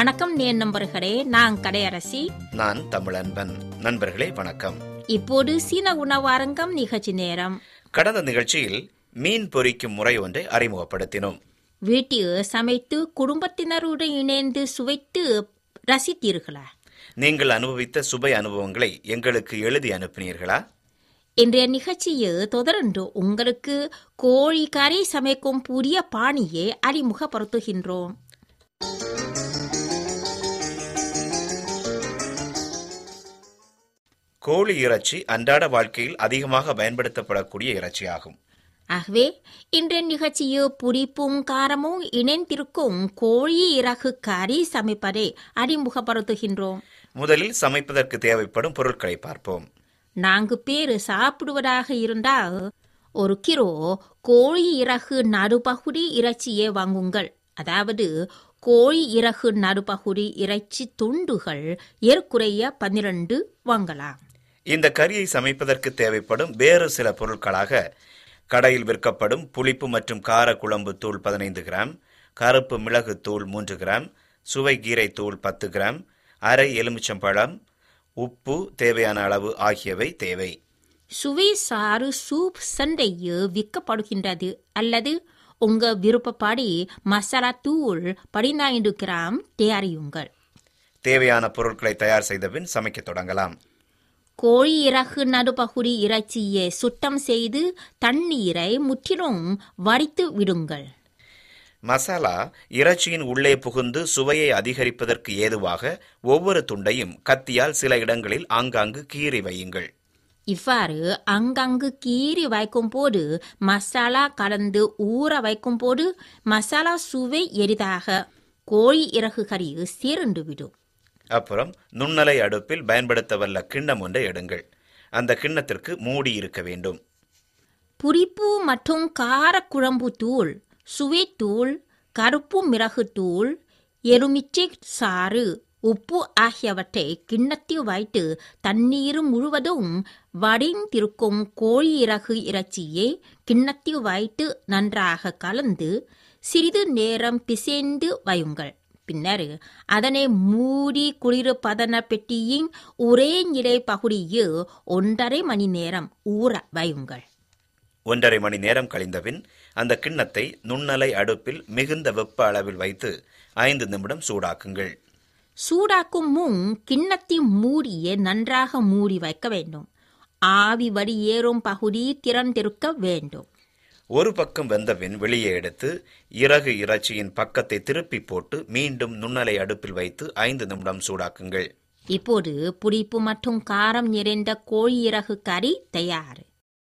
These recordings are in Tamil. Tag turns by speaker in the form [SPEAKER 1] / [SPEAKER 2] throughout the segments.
[SPEAKER 1] வணக்கம் நேர் நண்பர்களே நான் கடையரசி
[SPEAKER 2] நான் தமிழன்பன் நண்பர்களே வணக்கம்
[SPEAKER 1] இப்போது சீன உணவு அரங்கம் நிகழ்ச்சி நேரம்
[SPEAKER 2] கடந்த நிகழ்ச்சியில் மீன் பொரிக்கும் முறை ஒன்றை அறிமுகப்படுத்தினோம்
[SPEAKER 1] வீட்டில் சமைத்து குடும்பத்தினருடன் இணைந்து சுவைத்து ரசித்தீர்களா
[SPEAKER 2] நீங்கள் அனுபவித்த சுவை அனுபவங்களை எங்களுக்கு எழுதி அனுப்பினீர்களா
[SPEAKER 1] இன்றைய நிகழ்ச்சியில் தொடர்ந்து உங்களுக்கு கோழி கறி சமைக்கும் புதிய பாணியை அறிமுகப்படுத்துகின்றோம்
[SPEAKER 2] கோழி இறைச்சி அன்றாட வாழ்க்கையில் அதிகமாக பயன்படுத்தப்படக்கூடிய இறைச்சியாகும்
[SPEAKER 1] ஆகவே இன்றைய நிகழ்ச்சியில் புளிப்பும் காரமும் இணைந்திருக்கும் கோழி இறகு கறி சமைப்பதை அறிமுகப்படுத்துகின்றோம்
[SPEAKER 2] முதலில் சமைப்பதற்கு தேவைப்படும் பொருட்களை பார்ப்போம்
[SPEAKER 1] நான்கு பேர் சாப்பிடுவதாக இருந்தால் ஒரு கிலோ கோழி இறகு நடுப்பகுதி இறைச்சியை வாங்குங்கள் அதாவது கோழி இறகு நடுப்பகுதி இறைச்சி துண்டுகள் ஏற்குறைய பன்னிரண்டு வாங்கலாம்
[SPEAKER 2] இந்த கறியை சமைப்பதற்கு தேவைப்படும் வேறு சில பொருட்களாக கடையில் விற்கப்படும் புளிப்பு மற்றும் கார குழம்பு தூள் பதினைந்து கிராம் கருப்பு மிளகு தூள் மூன்று கிராம் சுவை கீரை தூள் பத்து கிராம் அரை எலுமிச்சம்பழம் உப்பு தேவையான அளவு ஆகியவை தேவை
[SPEAKER 1] சுவை சாறு சூப் சண்டையில் விற்கப்படுகின்றது அல்லது உங்க விருப்பப்படி மசாலா தூள் பதினைந்து கிராம் தயாரியுங்கள்
[SPEAKER 2] தேவையான பொருட்களை தயார் செய்த பின் சமைக்கத் தொடங்கலாம்
[SPEAKER 1] கோழி இறகு நடுப்பகுதி இறைச்சியை சுத்தம் செய்து தண்ணீரை முற்றிலும் வடித்து விடுங்கள்
[SPEAKER 2] மசாலா இறைச்சியின் உள்ளே புகுந்து சுவையை அதிகரிப்பதற்கு ஏதுவாக ஒவ்வொரு துண்டையும் கத்தியால் சில இடங்களில் ஆங்காங்கு கீறி வையுங்கள்
[SPEAKER 1] இவ்வாறு அங்கங்கு கீறி வைக்கும் போது மசாலா கலந்து ஊற வைக்கும் போது மசாலா சுவை எளிதாக கோழி இறகு கறியில் சேர்ந்து விடும்
[SPEAKER 2] அப்புறம் நுண்ணலை அடுப்பில் பயன்படுத்த வல்ல கிண்ணம் ஒன்றை எடுங்கள் அந்த கிண்ணத்திற்கு மூடி இருக்க வேண்டும்
[SPEAKER 1] புளிப்பு மற்றும் காரக்குழம்பு தூள் சுவைத்தூள் கருப்பு மிளகு தூள் எலுமிச்சை சாறு உப்பு ஆகியவற்றை கிண்ணத்தில் வைத்து தண்ணீர் முழுவதும் வடிந்திருக்கும் கோழி இறகு இறைச்சியை கிண்ணத்தில் வைத்து நன்றாக கலந்து சிறிது நேரம் பிசைந்து வையுங்கள் பின்னர் அதனை மூடி குளிர்பதன பெட்டியின் ஒரே நிலை பகுதியில் ஒன்றரை மணி நேரம் ஊற வையுங்கள்
[SPEAKER 2] ஒன்றரை மணி நேரம் கழிந்தபின் அந்த கிண்ணத்தை நுண்ணலை அடுப்பில் மிகுந்த வெப்ப அளவில் வைத்து ஐந்து நிமிடம் சூடாக்குங்கள்
[SPEAKER 1] சூடாக்கும் முன் கிண்ணத்தின் மூடியை நன்றாக மூடி வைக்க வேண்டும் ஆவி வெளியேறும் பகுதி திறந்திருக்க வேண்டும்
[SPEAKER 2] ஒரு பக்கம் வெந்தபின் வெளியே எடுத்து இறகு இறைச்சியின் பக்கத்தை திருப்பி போட்டு மீண்டும் நுண்ணலை அடுப்பில் வைத்து ஐந்து நிமிடம் சூடாக்குங்கள்
[SPEAKER 1] இப்போது புளிப்பு மற்றும் காரம் நிறைந்த கோழி இறகு கறி தயார்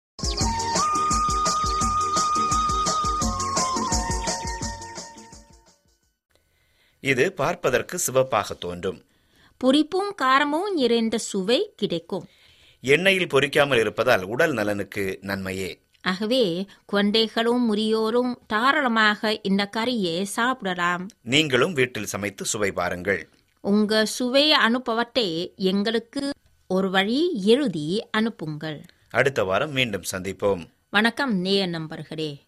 [SPEAKER 2] இது பார்ப்பதற்கு சிவப்பாக தோன்றும்
[SPEAKER 1] புளிப்பும் காரமும் நிறைந்த சுவை கிடைக்கும்
[SPEAKER 2] எண்ணெயில் பொரிக்காமல் இருப்பதால் உடல் நலனுக்கு நன்மையே
[SPEAKER 1] ஆகவே குழந்தைகளும் முதியோரும் தாராளமாக இந்த கறியை சாப்பிடலாம்
[SPEAKER 2] நீங்களும் வீட்டில் சமைத்து சுவை பாருங்கள்
[SPEAKER 1] உங்க சுவை அனுப்பவத்தை எங்களுக்கு ஒரு வழி எழுதி அனுப்புங்கள்
[SPEAKER 2] அடுத்த வாரம் மீண்டும் சந்திப்போம்
[SPEAKER 1] வணக்கம் நேய நம்பர்களே